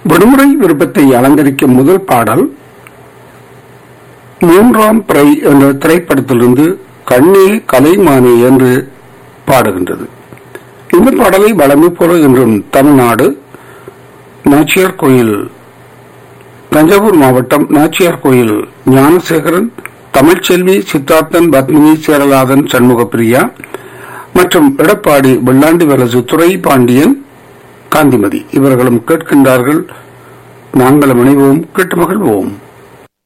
விடுமுறை விருப்பத்தை அலங்கரிக்கும் முதல் பாடல் மூன்றாம் பிறை என்ற திரைப்படத்திலிருந்து கண்ணே கலைமானே என்று பாடுகின்றது இந்த பாடலை வளமை போல என்றும் தமிழ்நாடு நாச்சியார் கோயில் தஞ்சாவூர் மாவட்டம் நாச்சியார் கோயில் ஞானசேகரன் தமிழ்ச்செல்வி சித்தார்த்தன் பத்மினி சேரலாதன் சண்முகப்பிரியா மற்றும் எடப்பாடி வெள்ளாண்டி வலசு துறை பாண்டியன் காந்திமதி இவர்களும் கேட்கின்றார்கள் நாங்களும் இணைவோம் கேட்டு மகிழ்வோம்